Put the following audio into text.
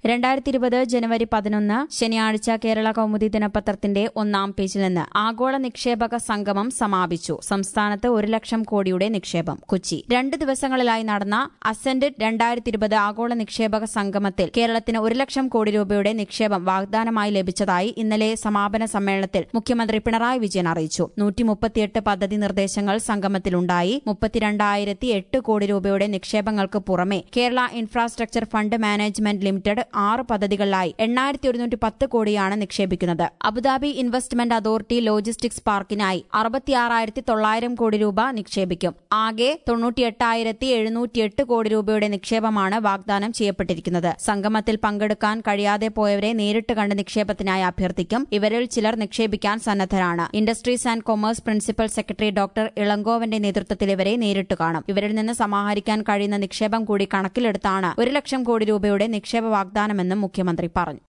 രണ്ടായിരത്തി ഇരുപത് ജനുവരി പതിനൊന്ന് ശനിയാഴ്ച കേരള കൗമുദി ദിനപത്രത്തിന്റെ ഒന്നാം പേജിൽ നിന്ന് ആഗോള നിക്ഷേപക സംഗമം സമാപിച്ചു സംസ്ഥാനത്ത് ഒരു ലക്ഷം കോടിയുടെ നിക്ഷേപം കൊച്ചി രണ്ട് ദിവസങ്ങളിലായി നടന്ന അസെന്റ് രണ്ടായിരത്തി ഇരുപത് ആഗോള നിക്ഷേപക സംഗമത്തിൽ കേരളത്തിന് ഒരു ലക്ഷം കോടി രൂപയുടെ നിക്ഷേപം വാഗ്ദാനമായി ലഭിച്ചതായി ഇന്നലെ സമാപന സമ്മേളനത്തിൽ മുഖ്യമന്ത്രി പിണറായി വിജയൻ അറിയിച്ചു നൂറ്റി മുപ്പത്തിയെട്ട് പദ്ധതി നിർദ്ദേശങ്ങൾ സംഗമത്തിലുണ്ടായി മുപ്പത്തിരണ്ടായിരത്തി എട്ട് കോടി രൂപയുടെ നിക്ഷേപങ്ങൾക്ക് പുറമെ Kerala infrastructure fund management limited ആറ് പദ്ധതികളിലായി എണ്ണായിരത്തി ഒരുന്നൂറ്റി പത്ത് കോടിയാണ് നിക്ഷേപിക്കുന്നത് അബുദാബി ഇൻവെസ്റ്റ്മെന്റ് അതോറിറ്റി ലോജിസ്റ്റിക്സ് പാർക്കിനായി അറുപത്തിയാറായിരത്തി തൊള്ളായിരം കോടി രൂപ നിക്ഷേപിക്കും ആകെ തൊണ്ണൂറ്റിയെട്ടായിരത്തി എഴുന്നൂറ്റിയെട്ട് കോടി രൂപയുടെ നിക്ഷേപമാണ് വാഗ്ദാനം ചെയ്യപ്പെട്ടിരിക്കുന്നത് സംഗമത്തിൽ പങ്കെടുക്കാൻ കഴിയാതെ പോയവരെ നേരിട്ട് കണ്ട് നിക്ഷേപത്തിനായി അഭ്യർത്ഥിക്കും ഇവരിൽ ചിലർ നിക്ഷേപിക്കാൻ സന്നദ്ധരാണ് industries and commerce principal secretary doctor ഇളങ്കോവന്റെ നേതൃത്വത്തിൽ ഇവരെ നേരിട്ട് കാണും ഇവരിൽ നിന്ന് സമാഹരിക്കാൻ കഴിയുന്ന നിക്ഷേപം കൂടി കണക്കിലെടുത്താണ് ഒരു ലക്ഷം കോടി രൂപയുടെ നിക്ഷേപ വാഗ്ദാനമെന്നും മുഖ്യമന്ത്രി പറഞ്ഞു